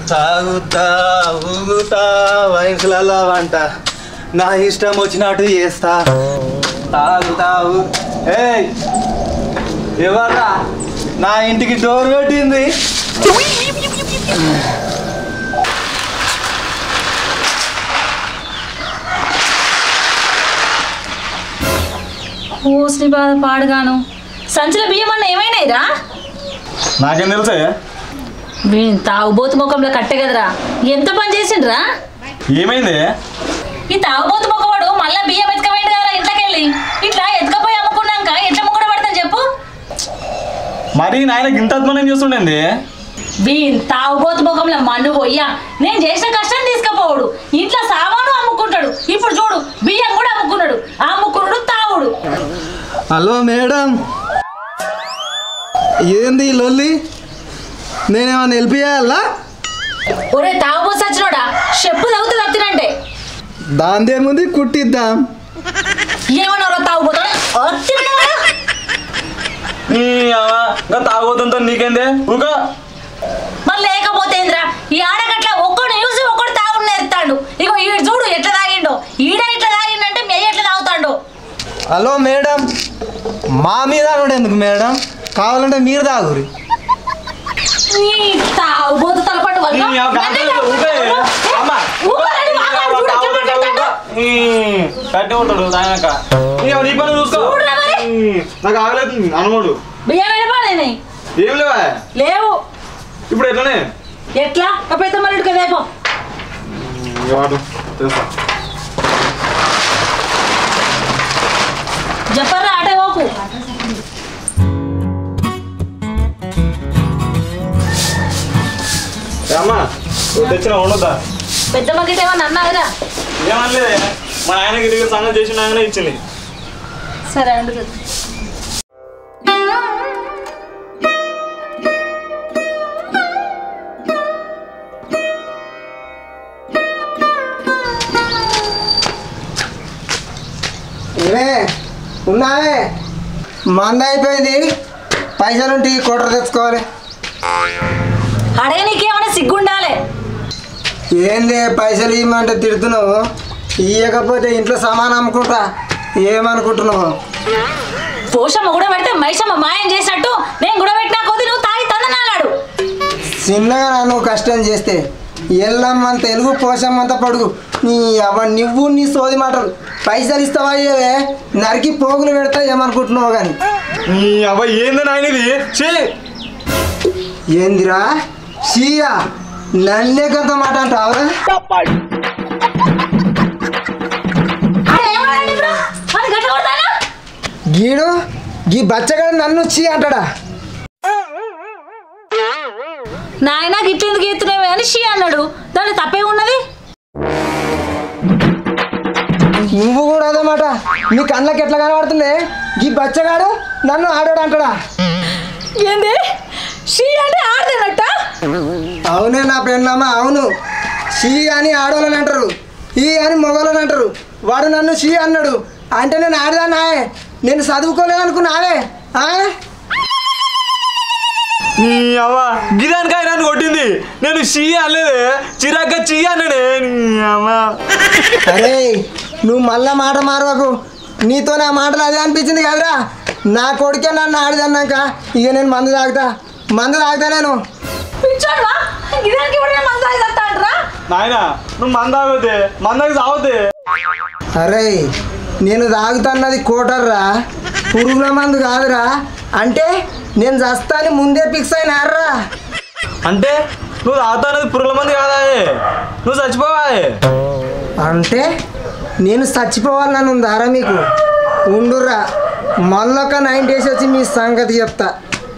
తాగుతా ఊగుతా వయసులలో వంట నా ఇష్టం వచ్చినట్టు చేస్తా తాగుతా ఊ- ఏయ్ ఎవర్రా నా ఇంటికి డోర్ పెట్టింది ఊసి బాధ పాడుగాను సంచుల బియ్యం అన్న ఏమైనాయిరా నాకేం తెలుసే వీణ్ తాగుబోతు ముఖంలో కట్టే కదరా ఎంత పని చేసిండ్రా ఏమైంది ఈ తాగుబోతు ముఖవాడు మళ్ళా బియ్యం ఎత్తుకపోయింది కదరా ఇంట్లోకెళ్ళి ఇట్లా ఎత్తుకపోయి అమ్ముకున్నాక ఎట్లా ముగ్గుడు పడతాను చెప్పు మరి నాయన గింత అద్మానం చేస్తుండేంది వీన్ తాగుబోతు ముఖంలో మన్ను పోయ్యా నేను చేసిన కష్టం తీసుకపోవడు ఇంట్లో సామాను అమ్ముకుంటాడు ఇప్పుడు చూడు బియ్యం కూడా అమ్ముకున్నాడు అమ్ముకున్నాడు తాగుడు హలో మేడం ఏంది ఈ లొల్లి నేనేమన్నా హెల్ప్ చేయాలా ఒరే తాగుబోతు సచ్చినోడా చెప్పు తగ్గుతుంది అత్తినంటే దాందేముంది కుట్టిద్దాం ఏమన్నారో తాగుబోతాడు ఇంకా తాగోతుంతో నీకేందే ఊక మరి లేకపోతే ఏంద్రా ఈ ఆడగట్ల ఒక్కడు చూసి ఒక్కడు తాగుడు నేర్తాడు ఇగో ఈడు చూడు ఎట్లా తాగిండో ఈడ ఎట్లా తాగిండంటే మెయ్య ఎట్లా తాగుతాడు హలో మేడం మా మీద కూడా ఎందుకు మేడం కావాలంటే మీరు తాగురి నీ తాగుబోతు తలపట్టు వల్ల నన్నే తాగుతాడు. ఊరుకోరండి, వాగాడు, చూడు ఎట్లా మాట్లాడతాడో. కట్టి ఉంటాడు ఆయనక నీ పని చూసుకో చూడురా మరి. నాకు ఆగలేదు అనమోడు బియ్యం వెళ్ళిపోయి ఏం లేవా లేవు ఇప్పుడు ఎట్లనే ఎట్లా ఆ పెద్ద మల్లుడికి రేపు వాడు తెలుసా చెప్పరా ఆటే పోకు అమ్మా తెచ్చిన ఉండొద్దా పెద్ద మగిట ఏమన్నా అన్నావురా ఏమనలేదే మా ఆయనకి ఇది సంగతి చేసిన ఆయనే ఇచ్చింది సరే అండు ఏమే ఉన్నావే మంద అయిపోయింది పైసలుంటి కోటర్ తెచ్చుకోవాలి అడే నీకేమైనా సిగ్గుండాలి ఏంది పైసలు ఇవ్వమంటే తిడుతున్నావు ఇవ్వకపోతే ఇంట్లో సామాన్ అమ్ముకుంటా ఏమనుకుంటున్నావు పోషమ్మ కూడా పెడితే మైసమ్మ మాయం చేసినట్టు నేను కూడా పెట్టినా కొద్ది నువ్వు తాగి తందనాలాడు చిన్నగా నన్ను కష్టం చేస్తే ఎల్లమ్మంత ఎలుగు పోషమ్మంత పడుగు నీ అవ నువ్వు నీ సోది మాటలు పైసలు ఇస్తావా ఇయ్యవే నరికి పోగులు పెడతా ఏమనుకుంటున్నావు కానీ నీ అవ్వ ఏంది నాయన ఇది చే ఏందిరా షియా నన్నే కొంత మాట అంటావా అరే ఏమన్నాడు ఇప్పుడు అని గట్ల కొడతానా గీడు గీ బచ్చగాడు నన్ను చీ అంటాడా నాయన గిట్లెందుకు ఎత్తున్నావే అని షీ అన్నాడు దాని తప్పే ఉన్నది నువ్వు కూడా అదే మాట నీ కళ్ళకి ఎట్లా కనబడుతుంది ఈ బచ్చగాడు నన్ను ఆడాడు అంటాడా ఏంది షీ అంటే ఆడదన్నట్ట అవునే నా పెన్నమ్మ అవును షీ అని ఆడవాళ్ళని అంటారు ఈ అని మొగలని అంటారు వాడు నన్ను షీ అన్నాడు అంటే నేను ఆడదానా నేను చదువుకోలేదు అనుకున్నావే ఆ? నీ అవ్వ గిదానికి ఆయన నన్ను కొట్టింది నేను షీ అనలేదే చిరాగ్గా చీ అన్నాడే నీ అవ్వ అరే నువ్వు మళ్ళా మాట మారవకు నీతో నా మాటలు అదే అనిపించింది కదరా నా కొడుకే నన్ను ఆడిదన్నాక ఇక నేను మందు తాగుతా మందు తాగుతా నేను పిచ్చోడ్వా ఇదానికి కూడా మంది తాగి అంటారా నాయన నువ్వు మంద తాగొద్దే మందకి తాగుతే అరే నేను తాగుతున్నది కోటర్రా పురుగుల మందు కాదురా అంటే నేను చస్తాని ముందే ఫిక్స్ అయినారా అంటే నువ్వు తాగుతానది పురుగుల మంది కాదా నువ్వు చచ్చిపోవాయే అంటే నేను చచ్చిపోవాలని ఉందారా మీకు ఉండుర్రా మళ్ళొక నైన్ డేస్ వచ్చి మీ సంగతి చెప్తా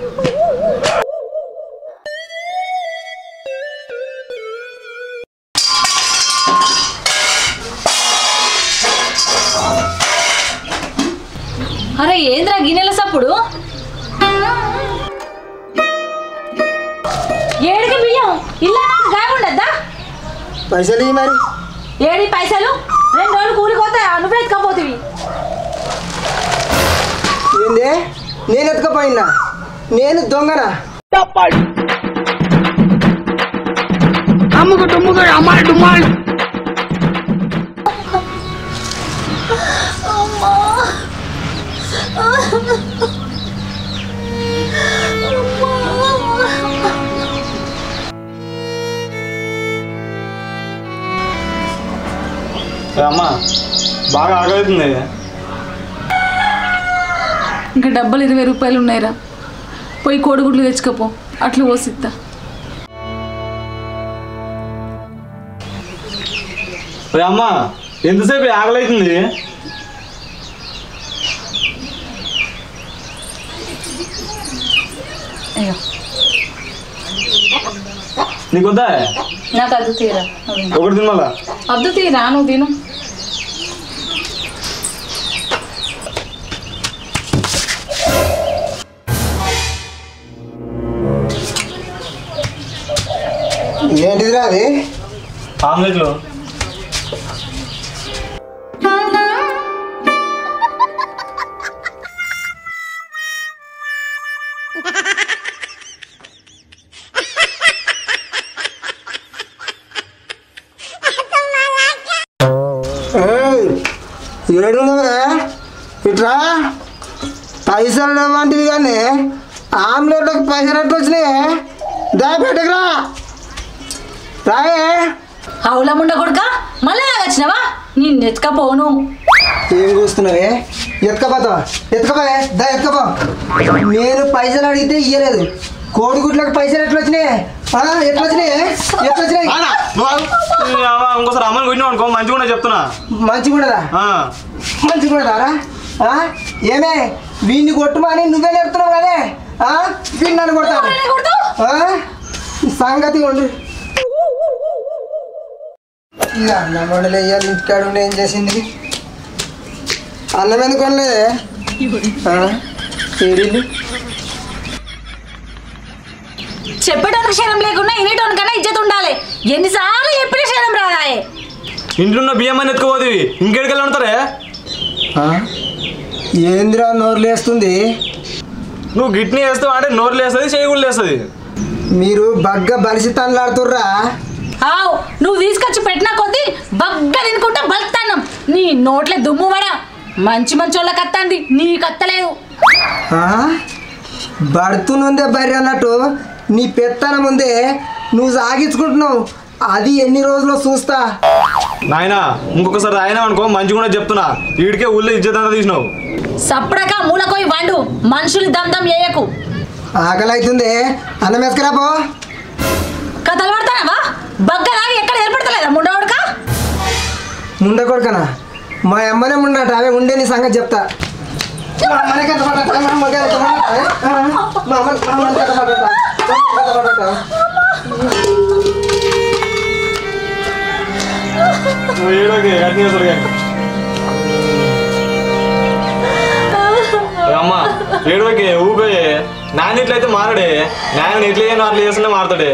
అరే ఏంద్రా గిన్నెల సప్పుడు ఏడికి బియ్యం ఇల్లు గాయకుండద్దా పైసలు ఇయ్యి మరి ఏడి పైసలు రెండు రోజులు కూలిపోతే నువ్వే ఎత్తుకపోతివి ఏందే నేను ఎత్తుకపోయినా నేను దొంగనా ఏ అమ్మా బాగా ఆగవుతుంది ఇంకా డబ్బులు ఇరవై రూపాయలు ఉన్నాయిరా పోయి కోడిగుడ్లు తెచ్చుకోపో అట్లా పోసిద్దా ఏ అమ్మా ఎంతసేపు ఆగలవుతుంది అయ్యో నీకు వద్దా నాకు అద్దు తీరా ఒకటి తినమలా అద్దు తీరా నువ్వు తిను ఏంటిదిరా అది ఆమ్లెట్లు ఏయ్, ఏడున్నవే ఇట్రా పైసలు లేవంటివి కానీ ఆమ్లెట్లకు పైసలు ఎట్లా వచ్చినాయి దా పెట్టకురా రాయే అవులముండ కొడుక మళ్ళీ వచ్చినావా నేను ఎత్తుకపోను ఏం చూస్తున్నావే ఎత్తుకపోతావా ఎత్తుకపోయే దా ఎత్తుకపో నేను పైసలు అడిగితే ఇయ్యలేదు కోడిగుడ్లకు పైసలు ఎట్లా వచ్చినాయి ఆ, ఎట్లా వచ్చినాయి ఎట్లా వచ్చినాయి ఈ అమ్మ ఇంకోసారి అమ్మని కొట్టినావు అనుకో మంచిగా కూడా చెప్తున్నా మంచిగా ఉండదా ఆ. మంచిగా ఉండదారా ఆ? ఏమే వీడిని కొట్టుమని నువ్వే నేర్పుతున్నావు కదే ఆ? వీడిని నన్ను కొడతాడు ఆ? సంగతి ఉండు ఇక అన్నం వండలే ఇయ్యాలి ఇంటికాడ ఉండి ఏం చేసింది అన్నం ఎందుకు వండలేదే ఆ? ఏడిల్లు చెప్పేటానికి క్షణం లేకుండా వినేటోనికన్నా ఇజ్జత్ ఉండాలి ఎన్నిసార్లు చెప్పిన క్షణం రాదాయే ఇంట్లో ఉన్న బియ్యం అని ఎత్తుకోపోతుంది ఇంకెడికెళ్ళి ఉంటారే ఆ? ఏందిరా నోరు లేస్తుంది నువ్వు గిట్ని వేస్తావు అంటే నోరు లేస్తుంది చేయి కూడా లేస్తుంది మీరు బగ్గ బలిసి తనలాడుతుర్రా ఆవు నువ్వు తీసుకొచ్చి పెట్టిన కొద్దీ బగ్గ తినుకుంటా బలుతానం నీ నోట్లే దుమ్ము వడ మంచి మంచి వాళ్ళకి అత్తంది నీకు అత్తలేదు ఆ? బడుతునుందే బర్రె అన్నట్టు నీ పెత్తనం ఉందే నువ్వు సాగించుకుంటున్నావు అది ఎన్ని రోజులు చూస్తా నాయనా ఇంకొకసారి ఆయన అనుకో మంచిగా కూడా చెప్తున్నా వీడికే ఊళ్ళో ఇజ్జత్ అంతా తీసినావు సప్పుడక మూలకోయి వండు మనుషులు దమ్దం చేయకు ఆకలి అవుతుంది అన్నం వేసుకురాపో కథలు పడతానవా బగ్గలాగి ఎక్కడ ఏర్పడతలేదా ముండవాడుక ముండ కొడుకనా మా అమ్మనే ముండట అవే ఉండే నీ సంగతి చెప్తా మా అమ్మనే కథ పడట, మా అమ్మకే కథ పడట. ఆ, మా అమ్మ- మా అమ్మనే కథ పడట. మా అమ్మ కథ పడట. నువ్వు ఏడోకే గట్టిగా చేస్తాడు కానీ. ఏ అమ్మ ఏడోకే ఊకోయే నాన్న ఇట్లయితే మారడే నాన్న ఎట్లా చేయను అట్లా చేస్తున్నా మారుతాడే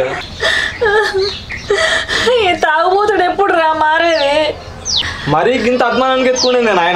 ఈ తాగుబోతుడు ఎప్పుడు రా మారేది మరీ ఇంత అభిమానానికి ఎత్తుకునేది నాయన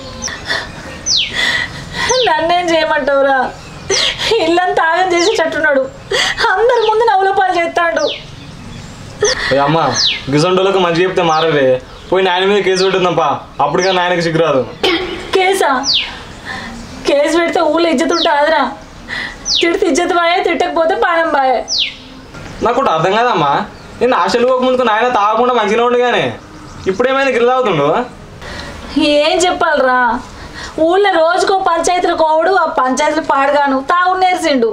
నన్నేం చేయమంటావురా ఇల్లంతా తాగం చేసేటట్టున్నాడు అందరి ముందు నవ్వుల పాలు చేస్తాడు ఏ అమ్మ గిసంటోళ్ళకి మంచి చెప్తే మారదే పోయి నాయన మీద కేసు పెట్టుందప్పా అప్పటికే నాయనకి సిగ్గురాదు కేసా కేసు పెడితే ఊళ్ళో ఇజ్జత్ ఉంటుందిరా తిడితే ఇజ్జత్ బాయే తిట్టకపోతే పానం బాయే నాకు ఒకటి అర్థం కాదమ్మా నేను ఆశలు ముందుకు నాయన తాగకుండా మంచిగా ఉండు కానీ ఇప్పుడేమైనా గిల్ల తాగుతుండు ఏం చెప్పాలరా ఊళ్ళో రోజుకో పంచాయతీలు కోవుడు ఆ పంచాయతీలు పాడుగాను తాగు నేర్చిండు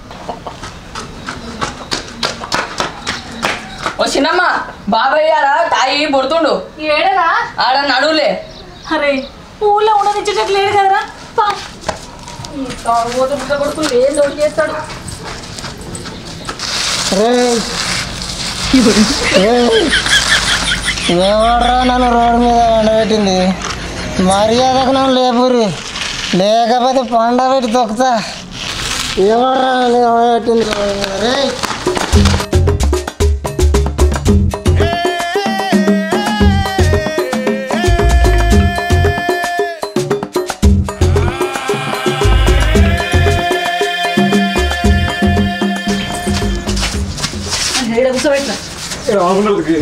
ఓ చిన్నమ్మ బాబాయ్ ఆడ తాగి పొడుతుండు ఏడరా ఆడ నడువులే అరే ఊళ్ళో ఉండనిచ్చేటట్లు లేడు కదరా పా. ఈ తాగుబోతు బుడ్డ కొడుకు ఏం దొరికి చేస్తాడు రేయ్. రేయ్. ఎవడ్రా నన్ను రోడ్డు మీద వండబెట్టింది మర్యాదకు నన్ను లేపురి లేకపోతే పండ పెట్టి తొక్కుతా ఎవడ్రా నన్ను వండబెట్టింది రోడ్డు మీద? రేయ్ ఈడ కూర్చోబెట్టిన రాములకి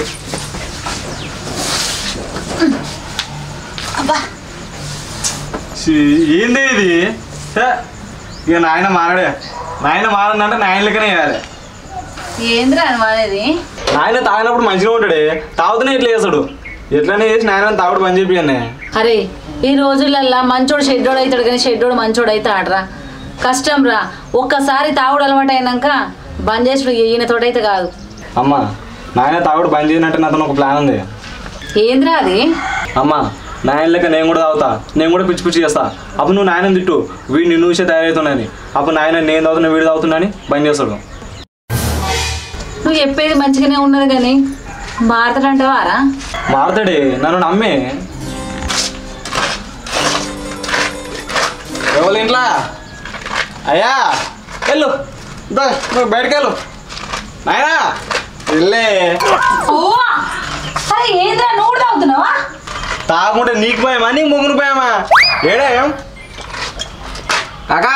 ఏంది ఇది ఛే, ఇక నాయన మానడే నాయన మానంటే నాయన లెక్కనే వేయాలి ఏంద్రా అనేది నాయన తాగినప్పుడు మంచిగా ఉంటాడే తాగుతూనే ఇట్లా చేస్తాడు ఎట్లనే చేసి నాయన తాగుడు పని చెప్పి అన్నే అరే ఈ రోజులల్లా మంచోడు షెడ్డోడు అవుతాడు కానీ షెడ్డోడు మంచోడు అయితే ఆడరా కష్టం రా ఒక్కసారి తాగుడు అలవాటు అయినాక బంద్ చేసుడు ఈయన తోటైతే కాదు అమ్మ నాయన తాగుడు బంద్ చేయనంటే నాతో ఒక ప్లాన్ ఉంది ఏంద్రా అది అమ్మ నాయన లెక్క నేను కూడా తాగుతా నేను కూడా పిచ్చి పిచ్చి చేస్తా అప్పుడు నువ్వు నాయన తిట్టు వీడు నిన్ను చూసే తయారవుతున్నాని అప్పుడు నాయన నేను తాగుతున్నా వీడు తాగుతున్నాని బంద్ చేస్తాడు నువ్వు చెప్పేది మంచిగానే ఉన్నది కానీ మారతాడంటావారా మారుతాడే నన్ను నమ్మే ఎవరి ఇంట్లో అయ్యా వెళ్ళు దా, నువ్వు బయటకు వెళ్ళు నాయనా వెళ్ళే ఓవా! అరే ఏంద్రా నువ్వు కూడా తాగుతున్నావా తాగుంటే నీకు భయమా నీకు ముగ్గురు భయమా ఏడా ఏం కాకా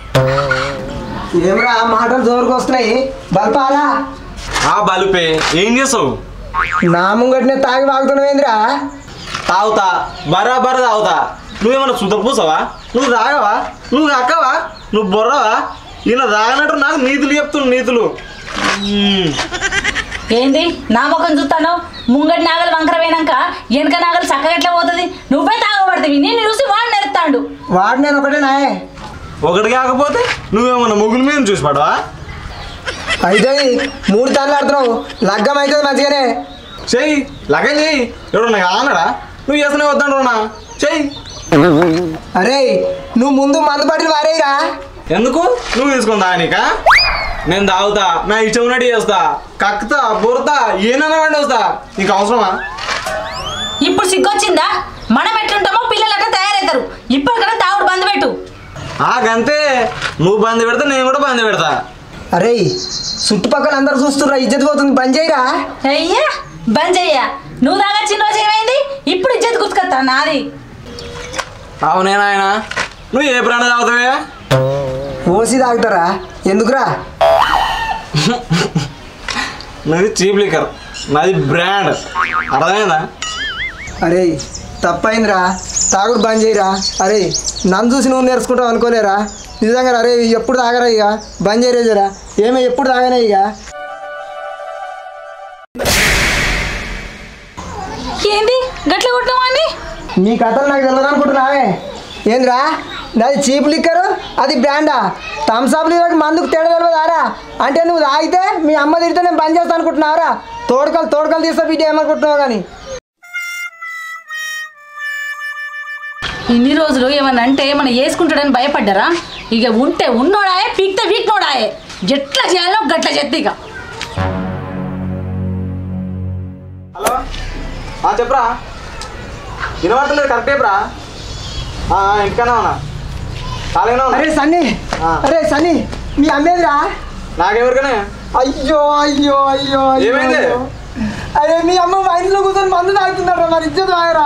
ఏమరా మాటలు జోరుకు వస్తున్నాయి బల్పాలా ఆ బలుపే ఏం చేస్తావు నా ముంగటినే తాగి వాగుతున్నావేంద్రా తాగుతా బరాబర్ తాగుతా నువ్వేమన్నా సుత పూసవా నువ్వు తాగవా నువ్వు అక్కవా నువ్వు బొర్రవా ఈయన తాగనట్టు నాకు నీతులు చెప్తున్నా నీతులు మ్మ్. ఏంది నా ముఖం చూస్తాను ముంగటి నాగలు వంకర పోయినాక వెనక నాగలు చక్కగా ఎట్లా పోతుంది నువ్వే తాగబడుతుంది నేను చూసి వాడు నెరుతాడు వాడు నేను ఒకటే నాయే ఒకటి కాకపోతే నువ్వేమన్నా ముగ్గుల మీద చూసి పడవా అయితే మూడు తల్లు ఆడుతున్నావు లగ్గం అవుతుంది మంచిగానే చెయ్యి లగన్ చెయ్యి ఎవడన్నా కాదన్నాడా నువ్వు చేస్తూనే వద్దంటున్నా చెయ్యి అరే నువ్వు ముందు మందు పట్టిన వారేరా ఎందుకు నువ్వు తీసుకుందా నీక నేను తాగుతా నా ఇష్టం ఉన్నట్టు చేస్తా కక్కుతా బురతా ఏనన్నా వండి వస్తా నీకు అవసరమా ఇప్పుడు సిగ్గొచ్చిందా మనం ఎట్లుంటామో పిల్లలు అట్లా తయారవుతారు ఇప్పటికన్నా తాగుడు బంద్ పెట్టు ఆ గంతే నువ్వు బంద్ పెడతా నేను కూడా బంద్ పెడతా అరే చుట్టుపక్కల అందరు చూస్తుర్రా ఇజ్జత్ పోతుంది బంద్ చేయరా అయ్యా బంద్ చెయ్యా నువ్వు తాగొచ్చిన రోజు ఏమైంది ఇప్పుడు ఇజ్జత్ గుర్తుకొస్తా నాది అవునే నాయన నువ్వు ఏ బ్రాండ్ తాగుతావే ఓసి తాగుతారా ఎందుకురా నాది చీప్ లిక్కర్ నాది బ్రాండ్ అర్థమైందా అరే తప్పైందిరా తాగుడు బంద్ చేయరా అరే నన్ను చూసి నువ్వు నేర్చుకుంటావు అనుకోలేరా నిజంగా అరే ఎప్పుడు తాగరా ఇక బంద్ చేయరే జరా ఏమో ఎప్పుడు తాగానే ఇక ఏంది గట్ల కొట్టమని నీ కథలు నాకు తెలియదు అనుకుంటున్నావే ఏంద్రా నాది చీప్ లిక్కరు అది బ్రాండా థమ్స్అప్ లిక్కర్ మందుకు తేడా తెలియదారా అంటే నువ్వు తాగితే మీ అమ్మ తిరిగితే నేను బంద్ చేస్తా అనుకుంటున్నావురా తోడుకలు తోడుకలు తీస్తా బిడ్డ ఏమనుకుంటున్నావు కానీ ఇన్ని రోజులు ఏమన్నా అంటే మనం వేసుకుంటాడని భయపడ్డారా ఇక ఉంటే ఉన్నోడాయే పీక్తే వీక్నోడాయే ఎట్లా చేయాలో గట్ల చెత్త ఇక హలో ఆ చెప్పరా వినబడతలేదు కరెక్టే బ్రా ఇంటికన్నా ఉన్నా ఖాళీగానే ఉన్నా అరే సన్నీ ఆ. అరే సన్నీ మీ అమ్మేదిరా నాకెవరికనే అయ్యో అయ్యో అయ్యో అయ్యో, ఏమైంది? అయ్యో. అరే మీ అమ్మ మా ఇంట్లో కూర్చొని మందు తాగుతున్నారా మరి ఇజ్జత్ వాయరా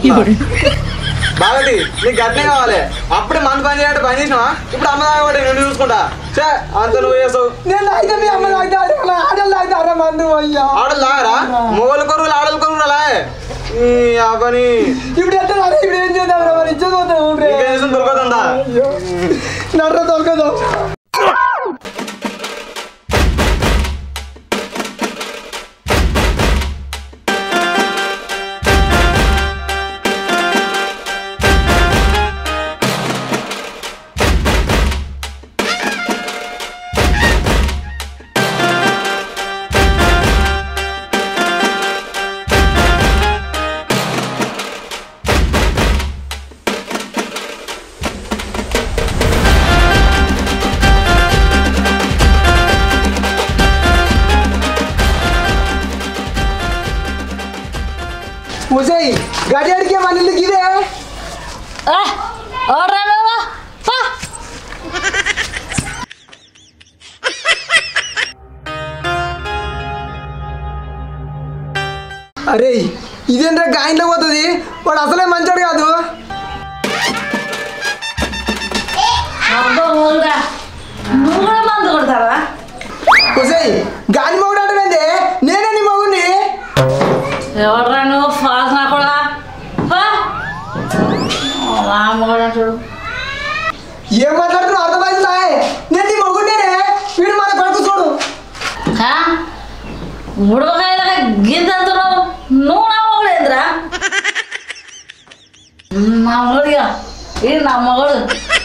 బాగతి నీకు గట్నే కావాలి అప్పుడే మందు పని చేయాలంటే పని చేసినావా ఇప్పుడు అమ్మ తాగబడి నేను చూసుకుంటా చే అంత నువ్వు చేసావు నేను తాగితే మీ అమ్మ తాగుతారు ఆడలు తాగుతారా మందు అయ్యా ఆడలు తాగరా మొగలు కొరువులు ఆడలు కొరువులు అలా ఆ పని ఇప్పుడు ఎట్లా అరే ఇప్పుడు ఏం చేద్దాం రా మరి ఇజ్జత్ పోతాం రే ఇంకేం చేసిన దొరకదందా అయ్యో నర్ర దొరకదు ఉజయ్ గడియాడికి మన ఇల్లుకి ఇదే ఆ, ఓడ్రా నువ్వు. పా. అరే ఇదేంట్రా గాయంలో పోతుంది వాడు అసలే మంచోడు కాదు అబ్బో, ఓలుగా. నువ్వు కూడా మందు కొడతావా ఉజయ్ గాలి మొగుడు అంటే నేనే నీ మొగుడు ఎవర్రా నువ్వు ఫాస్ నా కూడా రామగడ చూడు ఏం మాట్లాడుతున్నావు అర్థమైందా నేను నీ మొగుండేనే వీడు మన కొడుకు చూడు బుడవకాయలాగా గింత అంటున్నావు నువ్వు నా మొగుడేంద్రా నా మొగుడిగా ఇది నా మొగుడు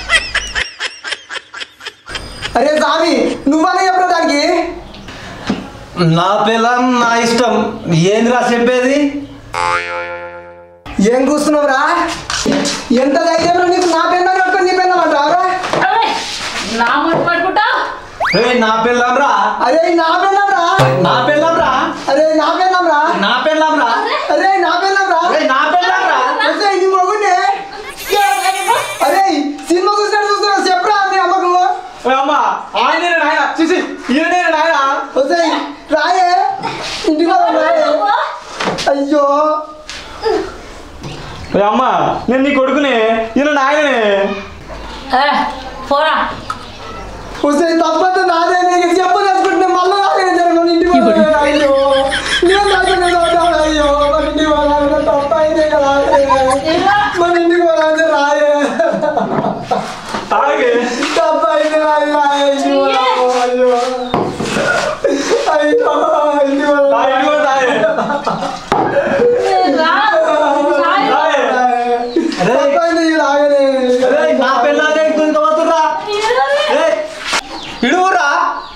అరే స్వామి నువ్వనే చెప్పిన దానికి నా పిల్లం నా ఇష్టం ఏందిరా చెప్పేది ఏం కూస్తున్నావురా ఎంత ధైర్యంలో నీకు నా పెన్నా పట్టుకొని నీ పెన్నా అంటావరా అరే, నా మొట్టు పట్టుకుంటా రే నా పిల్లం రా అరే నా పెన్నాం రా నా పిల్లం రా అరే నా పెన్నాం రా నా పిల్లం రా అరే నా పెన్నాం రా రే నా పిల్లం రా అరే నీ మొగుండే అరే సినిమా చూసినట్టు చూస్తున్నావు చెప్పరా మీ అమ్మకు ఓ అమ్మ ఆయన నాయన చూసి ఈయన నాయన వస్తే రాయే ఇంటికి పోదాం, రాయే అయ్యో ఓ అమ్మ నేను నీ కొడుకునే ఈయన నాయననే ఏ, పోరా వస్తే తప్పదు నాదే నీకు చెప్పు తెచ్చుకుంటే మళ్ళీ రాయే జరగను ఇంటికి పోదాం, అయ్యో నేను రాకుండా పోతాను, అయ్యో మన ఇంటికి పోదాం తప్ప అయితే కదా మన ఇంటికి పోదాం రాయే తాగే తప్ప అయితే రాయే అయ్యో అయ్యో అయ్యో ఇంటికి పోదాం. తాగే ఇదిగో తాగే రా, సాయి. తాగే అరే తప్పైంది రాగనే అరే నా పిల్లాన్ని కుంకవతురా రే ఇడువురా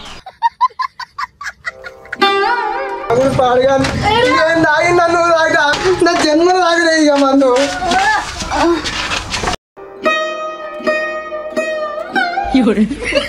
అప్పుడు పాడగాను ఏం తాగి నన్ను తాగా నా జన్మ తాగలే ఇక మందు ఎవరు